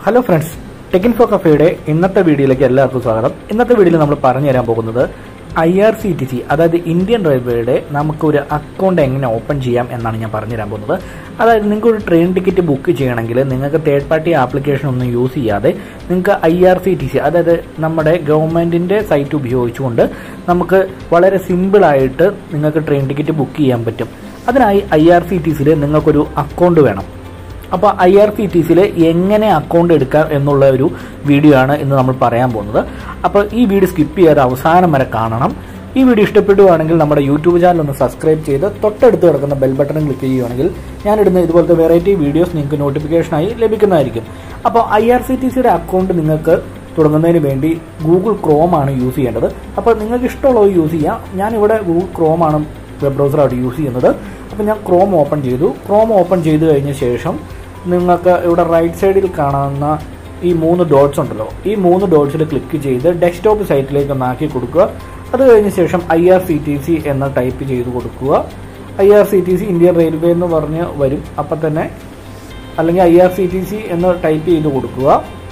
hello friends ടെക്കിൻ ഫോ കഫയുടെ ഇന്നത്തെ വീഡിയോയിലേക്ക് എല്ലാവർക്കും സ്വാഗതം ഇന്നത്തെ വീഡിയോയിൽ നമ്മൾ പറഞ്ഞു തരാൻ പോകുന്നത് I R C T C അതായത് ഇന്ത്യൻ റെയിൽവേയുടെ നമുക്ക് ഒരു അക്കൗണ്ട് എങ്ങനെ ഓപ്പൺ ചെയ്യാം എന്നാണ് ഞാൻ പറഞ്ഞു തരാൻ പോകുന്നത് അതായത് നിങ്ങൾക്ക് ഒരു ട്രെയിൻ ടിക്കറ്റ് ബുക്ക് ചെയ്യണമെങ്കിൽ നിങ്ങൾക്ക് തേർഡ് പാർട്ടി ആപ്ലിക്കേഷൻ ഒന്നും യൂസ് ചെയ്യാതെ നിങ്ങൾക്ക് I R C T C അതായത് നമ്മുടെ ഗവൺമെൻറ്റിൻ്റെ സൈറ്റ് ഉപയോഗിച്ചുകൊണ്ട് നമുക്ക് വളരെ സിമ്പിളായിട്ട് നിങ്ങൾക്ക് ട്രെയിൻ ടിക്കറ്റ് ബുക്ക് ചെയ്യാൻ പറ്റും അതിനായി ഐ ആർ സി ടി സിയിൽ നിങ്ങൾക്കൊരു അക്കൗണ്ട് വേണം അപ്പോൾ ഐ ആർ സി ടി സിയിൽ എങ്ങനെ അക്കൗണ്ട് എടുക്കാം എന്നുള്ള ഒരു വീഡിയോ ആണ് ഇന്ന് നമ്മൾ പറയാൻ പോകുന്നത് അപ്പോൾ ഈ വീഡിയോ സ്കിപ്പ് ചെയ്യാതെ അവസാനം വരെ കാണണം ഈ വീഡിയോ ഇഷ്ടപ്പെടുകയാണെങ്കിൽ നമ്മുടെ യൂട്യൂബ് ചാനൽ ഒന്ന് സബ്സ്ക്രൈബ് ചെയ്ത് തൊട്ടടുത്ത് കിടക്കുന്ന ബെൽ ബട്ടൺ ക്ലിക്ക് ചെയ്യുകയാണെങ്കിൽ ഞാനിടുന്ന ഇതുപോലത്തെ വെറൈറ്റി വീഡിയോസ് നിങ്ങൾക്ക് നോട്ടിഫിക്കേഷനായി ലഭിക്കുന്നതായിരിക്കും അപ്പോൾ ഐ ആർ സി ടി സിയുടെ അക്കൗണ്ട് നിങ്ങൾക്ക് തുടങ്ങുന്നതിന് വേണ്ടി ഗൂഗിൾ ക്രോം ആണ് യൂസ് ചെയ്യേണ്ടത് അപ്പോൾ നിങ്ങൾക്ക് ഇഷ്ടമുള്ളത് യൂസ് ചെയ്യാം ഞാനിവിടെ ഗൂഗിൾ ക്രോം ആണ് വെബ് ബ്രൗസറായിട്ട് യൂസ് ചെയ്യുന്നത് അപ്പോൾ ഞാൻ ക്രോം ഓപ്പൺ ചെയ്തു ക്രോം ഓപ്പൺ ചെയ്ത് കഴിഞ്ഞ ശേഷം നിങ്ങൾക്ക് ഇവിടെ റൈറ്റ് സൈഡിൽ കാണുന്ന ഈ മൂന്ന് ഡോട്ട്സ് ഉണ്ടല്ലോ ഈ മൂന്ന് ഡോട്ട്സിൽ ക്ലിക്ക് ചെയ്ത് ഡെസ്ക്ടോപ്പ് സൈറ്റിലേക്ക് ഒന്ന് ആക്കി കൊടുക്കുക അത് കഴിഞ്ഞ ശേഷം I R C T C എന്ന് ടൈപ്പ് ചെയ്ത് കൊടുക്കുക I R C T C Indian railway എന്ന് പറഞ്ഞ് വരും അപ്പം തന്നെ അല്ലെങ്കിൽ I R C T C എന്ന് ടൈപ്പ് ചെയ്ത് കൊടുക്കുക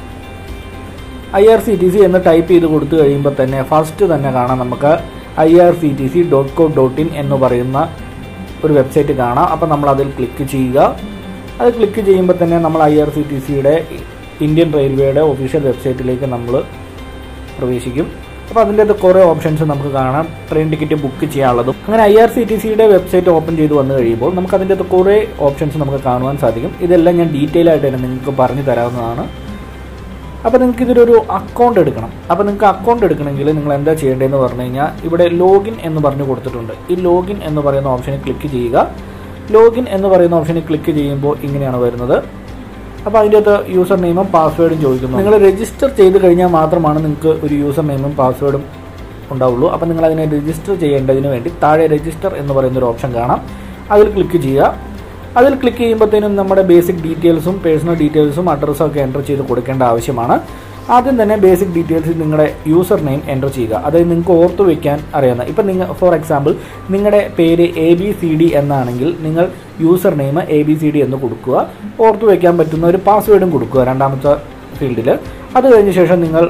I R C T C എന്ന് ടൈപ്പ് ചെയ്ത് കൊടുത്തു കഴിയുമ്പോൾ തന്നെ ഫസ്റ്റ് തന്നെ കാണാം നമുക്ക് I R C T C dot co dot in എന്ന് പറയുന്ന ഒരു വെബ്സൈറ്റ് കാണാം അപ്പം നമ്മൾ അതിൽ ക്ലിക്ക് ചെയ്യുക അത് ക്ലിക്ക് ചെയ്യുമ്പോൾ തന്നെ നമ്മൾ ഐ ആർ സി ടി സിയുടെ ഇന്ത്യൻ റെയിൽവേയുടെ ഒഫീഷ്യൽ വെബ്സൈറ്റിലേക്ക് നമ്മൾ പ്രവേശിക്കും അപ്പോൾ അതിൻ്റെ അകത്ത് കുറേ ഓപ്ഷൻസ് നമുക്ക് കാണാം ട്രെയിൻ ടിക്കറ്റ് ബുക്ക് ചെയ്യാനുള്ളതും അങ്ങനെ ഐ ആർ സി ടി സിയുടെ വെബ്സൈറ്റ് ഓപ്പൺ ചെയ്ത് വന്നു കഴിയുമ്പോൾ നമുക്ക് അതിൻ്റെ അകത്ത് കുറേ ഓപ്ഷൻസ് നമുക്ക് കാണുവാൻ സാധിക്കും ഇതെല്ലാം ഞാൻ ഡീറ്റെയിൽ ആയിട്ട് തന്നെ നിങ്ങൾക്ക് പറഞ്ഞു തരാവുന്നതാണ് അപ്പോൾ നിങ്ങൾക്ക് ഇതിലൊരു അക്കൗണ്ട് എടുക്കണം അപ്പോൾ നിങ്ങൾക്ക് അക്കൗണ്ട് എടുക്കണമെങ്കിൽ നിങ്ങൾ എന്താ ചെയ്യേണ്ടതെന്ന് പറഞ്ഞു കഴിഞ്ഞാൽ ഇവിടെ ലോഗിൻ എന്ന് പറഞ്ഞു കൊടുത്തിട്ടുണ്ട് ഈ ലോഗിൻ എന്ന് പറയുന്ന ഓപ്ഷനിൽ ക്ലിക്ക് ചെയ്യുക ലോഗിൻ എന്ന് പറയുന്ന ഓപ്ഷനിൽ ക്ലിക്ക് ചെയ്യുമ്പോൾ ഇങ്ങനെയാണ് വരുന്നത് അപ്പോൾ അതിൻ്റെ അകത്ത് യൂസർ നെയിമും പാസ്വേഡും ചോദിക്കുന്നു നിങ്ങൾ രജിസ്റ്റർ ചെയ്ത് കഴിഞ്ഞാൽ മാത്രമാണ് നിങ്ങൾക്ക് ഒരു യൂസർ നെയിമും പാസ്വേഡും ഉണ്ടാവുള്ളൂ അപ്പോൾ നിങ്ങൾ അതിനെ രജിസ്റ്റർ ചെയ്യേണ്ടതിന് വേണ്ടി താഴെ രജിസ്റ്റർ എന്ന് പറയുന്ന ഒരു ഓപ്ഷൻ കാണാം അതിൽ ക്ലിക്ക് ചെയ്യുക അതിൽ ക്ലിക്ക് ചെയ്യുമ്പോഴത്തേനും നമ്മുടെ ബേസിക് ഡീറ്റെയിൽസും പേഴ്സണൽ ഡീറ്റെയിൽസും അഡ്രസ്സും ഒക്കെ എൻ്റർ ചെയ്ത് കൊടുക്കേണ്ട ആവശ്യമാണ് ആദ്യം തന്നെ ബേസിക് ഡീറ്റെയിൽസ് നിങ്ങളുടെ യൂസർ നെയിം എൻ്റർ ചെയ്യുക അതായത് നിങ്ങൾക്ക് ഓർത്ത് വയ്ക്കാൻ അറിയാവുന്ന ഇപ്പം നിങ്ങൾ ഫോർ എക്സാമ്പിൾ നിങ്ങളുടെ പേര് എ ബി സി ഡി എന്നാണെങ്കിൽ നിങ്ങൾ user name A B C D എന്ന് കൊടുക്കുക ഓർത്ത് വയ്ക്കാൻ പറ്റുന്ന ഒരു പാസ്വേഡും കൊടുക്കുക രണ്ടാമത്തെ ഫീൽഡിൽ അത് കഴിഞ്ഞ ശേഷം നിങ്ങൾ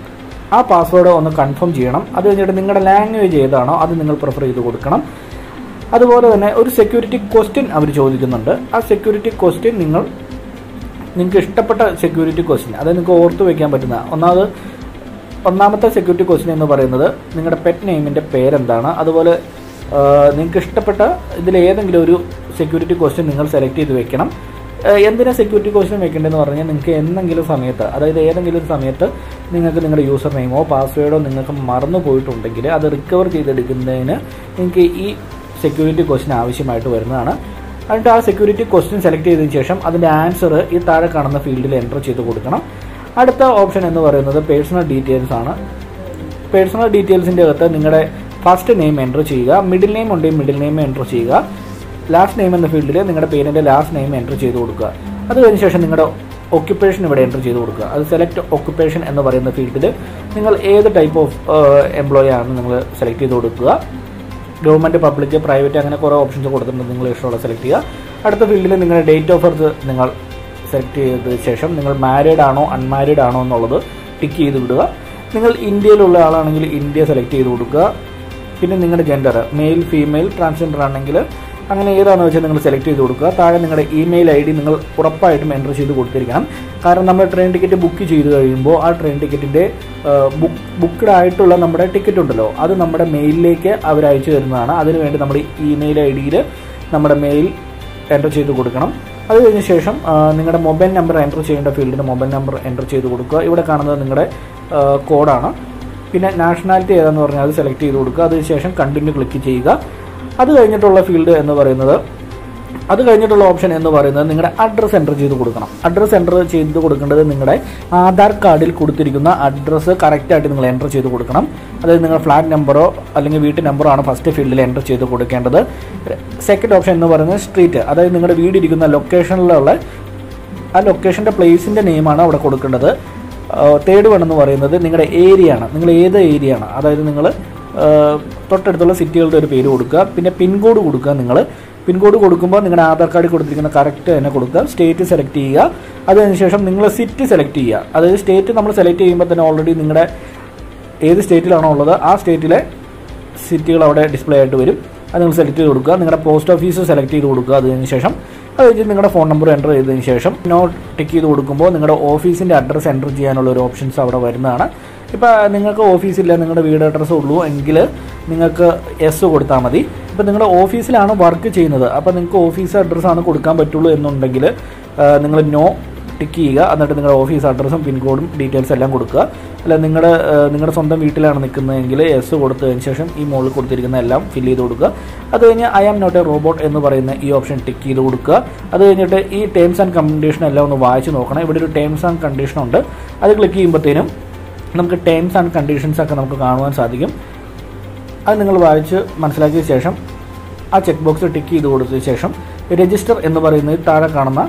ആ പാസ്വേഡ് ഒന്ന് കൺഫേം ചെയ്യണം അത് കഴിഞ്ഞിട്ട് നിങ്ങളുടെ ലാംഗ്വേജ് ഏതാണോ അത് നിങ്ങൾ പ്രിഫർ ചെയ്ത് കൊടുക്കണം അതുപോലെ തന്നെ ഒരു സെക്യൂരിറ്റി ക്വസ്റ്റ്യൻ അവർ ചോദിക്കുന്നുണ്ട് ആ സെക്യൂരിറ്റി ക്വസ്റ്റ്യൻ നിങ്ങൾ നിങ്ങൾക്ക് ഇഷ്ടപ്പെട്ട സെക്യൂരിറ്റി ക്വസ്റ്റ്യൻ അതായത് നിങ്ങൾക്ക് ഓർത്ത് വയ്ക്കാൻ പറ്റുന്ന ഒന്നാമത് ഒന്നാമത്തെ സെക്യൂരിറ്റി ക്വസ്റ്റ്യൻ എന്ന് പറയുന്നത് നിങ്ങളുടെ പെറ്റ് നെയിമിൻ്റെ പേരെന്താണ് അതുപോലെ നിങ്ങൾക്ക് ഇഷ്ടപ്പെട്ട ഇതിൽ ഏതെങ്കിലും ഒരു സെക്യൂരിറ്റി ക്വസ്റ്റ്യൻ നിങ്ങൾ സെലക്ട് ചെയ്ത് വെക്കണം എന്തിനാ സെക്യൂരിറ്റി ക്വസ്റ്റ്യൻ വെക്കേണ്ടതെന്ന് പറഞ്ഞാൽ നിങ്ങൾക്ക് എന്തെങ്കിലും സമയത്ത് അതായത് ഏതെങ്കിലും ഒരു സമയത്ത് നിങ്ങൾക്ക് നിങ്ങളുടെ യൂസർ നെയിമോ പാസ്വേഡോ നിങ്ങൾക്ക് മറന്നു പോയിട്ടുണ്ടെങ്കിൽ അത് റിക്കവർ ചെയ്തെടുക്കുന്നതിന് നിങ്ങൾക്ക് ഈ സെക്യൂരിറ്റി ക്വസ്റ്റ്യൻ ആവശ്യമായിട്ട് വരുന്നതാണ് എന്നിട്ട് ആ സെക്യൂരിറ്റി ക്വസ്റ്റ്യൻ സെലക്ട് ചെയ്തതിന് ശേഷം അതിൻ്റെ ആൻസർ ഈ താഴെ കാണുന്ന ഫീൽഡിൽ എൻ്റർ ചെയ്ത് കൊടുക്കണം അടുത്ത ഓപ്ഷൻ എന്ന് പറയുന്നത് പേഴ്സണൽ ഡീറ്റെയിൽസ് ആണ് പേഴ്സണൽ ഡീറ്റെയിൽസിൻ്റെ അകത്ത് നിങ്ങളുടെ ഫസ്റ്റ് നെയിം എൻ്റർ ചെയ്യുക മിഡിൽ നെയിം ഉണ്ടെങ്കിൽ മിഡിൽ നെയിം എൻ്റർ ചെയ്യുക ലാസ്റ്റ് നെയിം എന്ന ഫീൽഡിൽ നിങ്ങളുടെ പേരിൻ്റെ ലാസ്റ്റ് നെയിം എൻ്റർ ചെയ്ത് കൊടുക്കുക അത് കഴിഞ്ഞ ശേഷം നിങ്ങളുടെ ഒക്യുപ്പേഷൻ ഇവിടെ എൻ്റർ ചെയ്ത് കൊടുക്കുക അത് സെലക്ട് ഒക്യുപ്പേഷൻ എന്ന് പറയുന്ന ഫീൽഡിൽ നിങ്ങൾ ഏത് ടൈപ്പ് ഓഫ് എംപ്ലോയി ആണ് നിങ്ങൾ സെലക്ട് ചെയ്ത് കൊടുക്കുക ഗവൺമെൻറ് പബ്ലിക് പ്രൈവറ്റ് അങ്ങനെ കുറേ ഓപ്ഷൻസ് കൊടുത്തിട്ടുണ്ട് നിങ്ങൾ ഇഷ്ടമുള്ള സെലക്ട് ചെയ്യുക അടുത്ത ഫീൽഡിൽ നിങ്ങളുടെ ഡേറ്റ് ഓഫ് ബർത്ത് നിങ്ങൾ സെലക്ട് ചെയ്തതിന് ശേഷം നിങ്ങൾ മാരീഡ് ആണോ അൺമാരീഡ് ആണോ എന്നുള്ളത് ടിക്ക് ചെയ്ത് വിടുക നിങ്ങൾ ഇന്ത്യയിലുള്ള ആളാണെങ്കിൽ ഇന്ത്യ സെലക്ട് ചെയ്ത് കൊടുക്കുക പിന്നെ നിങ്ങളുടെ ജെൻഡർ മെയിൽ ഫീമെയിൽ ട്രാൻസ്ജെൻഡർ ആണെങ്കിൽ അങ്ങനെ ഏതാണെന്ന് വെച്ചാൽ നിങ്ങൾ സെലക്ട് ചെയ്ത് കൊടുക്കുക താഴെ നിങ്ങളുടെ ഇമെയിൽ ഐ ഡി നിങ്ങൾ ഉറപ്പായിട്ടും എൻ്റർ ചെയ്ത് കൊടുത്തിരിക്കണം കാരണം നമ്മൾ ട്രെയിൻ ടിക്കറ്റ് ബുക്ക് ചെയ്ത് കഴിയുമ്പോൾ ആ ട്രെയിൻ ടിക്കറ്റിൻ്റെ ബുക്ക് ബുക്ക്ഡ് ആയിട്ടുള്ള നമ്മുടെ ടിക്കറ്റ് ഉണ്ടല്ലോ അത് നമ്മുടെ മെയിലിലേക്ക് അവർ അയച്ചു തരുന്നതാണ് അതിനുവേണ്ടി നമ്മുടെ ഇമെയിൽ ഐ ഡിയിൽ നമ്മുടെ മെയിൽ എൻ്റർ ചെയ്ത് കൊടുക്കണം അത് കഴിഞ്ഞ ശേഷം നിങ്ങളുടെ മൊബൈൽ നമ്പർ എൻ്റർ ചെയ്യേണ്ട ഫീൽഡിന് മൊബൈൽ നമ്പർ എൻ്റർ ചെയ്ത് കൊടുക്കുക ഇവിടെ കാണുന്നത് നിങ്ങളുടെ കോഡാണ് പിന്നെ നാഷണാലിറ്റി ഏതാണെന്ന് പറഞ്ഞാൽ അത് സെലക്ട് ചെയ്ത് കൊടുക്കുക അതിനുശേഷം കണ്ടിന്യൂ ക്ലിക്ക് ചെയ്യുക അത് കഴിഞ്ഞിട്ടുള്ള ഫീൽഡ് എന്ന് പറയുന്നത് അത് കഴിഞ്ഞിട്ടുള്ള ഓപ്ഷൻ എന്ന് പറയുന്നത് നിങ്ങളുടെ അഡ്രസ്സ് എൻ്റർ ചെയ്ത് കൊടുക്കണം അഡ്രസ്സ് എൻ്റർ ചെയ്ത് കൊടുക്കേണ്ടത് നിങ്ങളുടെ ആധാർ കാർഡിൽ കൊടുത്തിരിക്കുന്ന അഡ്രസ്സ് കറക്റ്റായിട്ട് നിങ്ങൾ എൻ്റർ ചെയ്ത് കൊടുക്കണം അതായത് നിങ്ങൾ ഫ്ലാറ്റ് നമ്പറോ അല്ലെങ്കിൽ വീട്ടു നമ്പറോ ആണ് ഫസ്റ്റ് ഫീൽഡിൽ എൻ്റർ ചെയ്ത് കൊടുക്കേണ്ടത് സെക്കൻഡ് ഓപ്ഷൻ എന്ന് പറയുന്നത് സ്ട്രീറ്റ് അതായത് നിങ്ങളുടെ വീട് ഇരിക്കുന്ന ലൊക്കേഷനിലുള്ള ആ ലൊക്കേഷൻ്റെ പ്ലേസിൻ്റെ നെയിമാണ് അവിടെ കൊടുക്കേണ്ടത് തേർഡ് വൺ എന്ന് പറയുന്നത് നിങ്ങളുടെ ഏരിയ ആണ് നിങ്ങൾ ഏത് ഏരിയ ആണ് അതായത് നിങ്ങൾ തൊട്ടടുത്തുള്ള സിറ്റികളുടെ ഒരു പേര് കൊടുക്കുക പിന്നെ പിൻകോഡ് കൊടുക്കുക നിങ്ങൾ പിൻകോഡ് കൊടുക്കുമ്പോൾ നിങ്ങളുടെ ആധാർ കാർഡിൽ കൊടുത്തിരിക്കുന്ന കറക്റ്റ് തന്നെ കൊടുക്കുക സ്റ്റേറ്റ് സെലക്ട് ചെയ്യുക അതിനുശേഷം നിങ്ങൾ സിറ്റി സെലക്ട് ചെയ്യുക അതായത് സ്റ്റേറ്റ് നമ്മൾ സെലക്ട് ചെയ്യുമ്പോൾ തന്നെ ഓൾറെഡി നിങ്ങളുടെ ഏത് സ്റ്റേറ്റിലാണോ ഉള്ളത് ആ സ്റ്റേറ്റിലെ സിറ്റികൾ അവിടെ ഡിസ്പ്ലേ ആയിട്ട് വരും അത് നിങ്ങൾ സെലക്ട് ചെയ്ത് കൊടുക്കുക നിങ്ങളുടെ പോസ്റ്റ് ഓഫീസ് സെലക്ട് ചെയ്ത് കൊടുക്കുക അതിന് ശേഷം അത് കഴിഞ്ഞ് നിങ്ങളുടെ ഫോൺ നമ്പർ എൻ്റർ ചെയ്തതിന് ശേഷം നോ ടിക്ക് ചെയ്ത് കൊടുക്കുമ്പോൾ നിങ്ങളുടെ ഓഫീസിൻ്റെ അഡ്രസ്സ് എൻ്റർ ചെയ്യാനുള്ള ഒരു ഓപ്ഷൻസ് അവിടെ വരുന്നതാണ് ഇപ്പോൾ നിങ്ങൾക്ക് ഓഫീസില്ല നിങ്ങളുടെ വീട് അഡ്രസ്സ് ഉള്ളൂ എങ്കിൽ നിങ്ങൾക്ക് എസ് കൊടുത്താൽ മതി ഇപ്പോൾ നിങ്ങളുടെ ഓഫീസിലാണ് വർക്ക് ചെയ്യുന്നത് അപ്പോൾ നിങ്ങൾക്ക് ഓഫീസ് അഡ്രസ്സാണ് കൊടുക്കാൻ പറ്റുള്ളൂ എന്നുണ്ടെങ്കിൽ നിങ്ങൾ നോ ടിക്ക് ചെയ്യുക എന്നിട്ട് നിങ്ങളുടെ ഓഫീസ് അഡ്രസ്സും പിൻകോഡും ഡീറ്റെയിൽസ് എല്ലാം കൊടുക്കുക അല്ല നിങ്ങളുടെ നിങ്ങളുടെ സ്വന്തം വീട്ടിലാണ് നിൽക്കുന്നതെങ്കിൽ എസ് കൊടുത്തതിന് ശേഷം ഈ മുകളിൽ കൊടുത്തിരിക്കുന്ന എല്ലാം ഫില്ല് ചെയ്ത് കൊടുക്കുക അത് കഴിഞ്ഞ് I am not a robot എന്ന് പറയുന്ന ഈ ഓപ്ഷൻ ടിക്ക് ചെയ്ത് കൊടുക്കുക അത് കഴിഞ്ഞിട്ട് ഈ ടേംസ് ആൻഡ് കണ്ടീഷൻ എല്ലാം ഒന്ന് വായിച്ച് നോക്കണം ഇവിടെ ഒരു ടേംസ് ആൻഡ് കണ്ടീഷൻ ഉണ്ട് അത് ക്ലിക്ക് ചെയ്യുമ്പോഴത്തേനും നമുക്ക് ടേംസ് ആൻഡ് കണ്ടീഷൻസ് ഒക്കെ നമുക്ക് കാണുവാൻ സാധിക്കും അത് നിങ്ങൾ വായിച്ച് മനസ്സിലാക്കിയ ശേഷം ആ ചെക്ക് ബോക്സ് ടിക്ക് ചെയ്ത് കൊടുത്തതിന് ശേഷം രജിസ്റ്റർ എന്ന് പറയുന്നത് താഴെ കാണുന്ന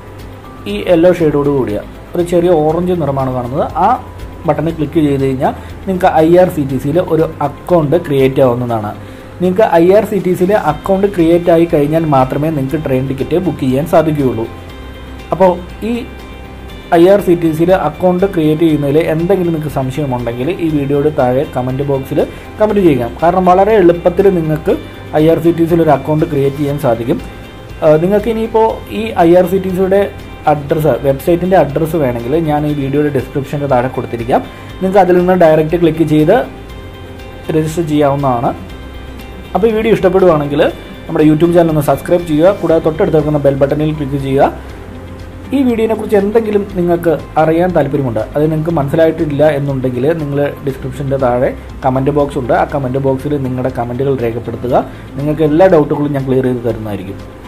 ഈ യെല്ലോ ഷെയ്ഡോട് കൂടിയ ഒരു ചെറിയ ഓറഞ്ച് നിറമാണ് കാണുന്നത് ആ ബട്ടണിൽ ക്ലിക്ക് ചെയ്ത് കഴിഞ്ഞാൽ നിങ്ങൾക്ക് ഐ ആർ സി ടി സിയിൽ ഒരു അക്കൗണ്ട് ക്രിയേറ്റ് ആവുന്നതാണ് നിങ്ങൾക്ക് ഐ ആർ സി ടി സിയിൽ അക്കൗണ്ട് ക്രിയേറ്റ് ആയി കഴിഞ്ഞാൽ മാത്രമേ നിങ്ങൾക്ക് ട്രെയിൻ ടിക്കറ്റ് ബുക്ക് ചെയ്യാൻ സാധിക്കുകയുള്ളൂ അപ്പോൾ ഈ ഐ ആർ സി ടി സിയിൽ അക്കൗണ്ട് ക്രിയേറ്റ് ചെയ്യുന്നതിൽ എന്തെങ്കിലും നിങ്ങൾക്ക് സംശയമുണ്ടെങ്കിൽ ഈ വീഡിയോയുടെ താഴെ കമൻറ്റ് ബോക്സിൽ കമൻറ്റ് ചെയ്യുക കാരണം വളരെ എളുപ്പത്തിൽ നിങ്ങൾക്ക് ഐ ആർ സി ടി സിയിൽ ഒരു അക്കൗണ്ട് ക്രിയേറ്റ് ചെയ്യാൻ സാധിക്കും നിങ്ങൾക്ക് ഇനിയിപ്പോൾ ഈ ഐ ആർ സി ടി സിയുടെ അഡ്രസ്സ് വെബ്സൈറ്റിൻ്റെ അഡ്രസ്സ് വേണമെങ്കിൽ ഞാൻ ഈ വീഡിയോയുടെ ഡിസ്ക്രിപ്ഷൻ്റെ താഴെ കൊടുത്തിരിക്കാം നിങ്ങൾക്ക് അതിൽ നിന്ന് ഡയറക്റ്റ് ക്ലിക്ക് ചെയ്ത് രജിസ്റ്റർ ചെയ്യാവുന്നതാണ് അപ്പോൾ ഈ വീഡിയോ ഇഷ്ടപ്പെടുവാണെങ്കിൽ നമ്മുടെ യൂട്യൂബ് ചാനൽ ഒന്ന് സബ്സ്ക്രൈബ് ചെയ്യുക കൂടാതെ തൊട്ടടുത്ത് വെക്കുന്ന ബെൽ ബട്ടണിൽ ക്ലിക്ക് ചെയ്യുക ഈ വീഡിയോനെ കുറിച്ച് എന്തെങ്കിലും നിങ്ങൾക്ക് അറിയാൻ താല്പര്യമുണ്ട് അത് നിങ്ങൾക്ക് മനസ്സിലായിട്ടില്ല എന്നുണ്ടെങ്കിൽ നിങ്ങൾ ഡിസ്ക്രിപ്ഷൻ്റെ താഴെ കമൻറ്റ് ബോക്സ് ഉണ്ട് ആ കമൻറ്റ് ബോക്സിൽ നിങ്ങളുടെ കമൻറ്റുകൾ രേഖപ്പെടുത്തുക നിങ്ങൾക്ക് എല്ലാ ഡൗട്ടുകളും ഞാൻ ക്ലിയർ ചെയ്ത് തരുന്നതായിരിക്കും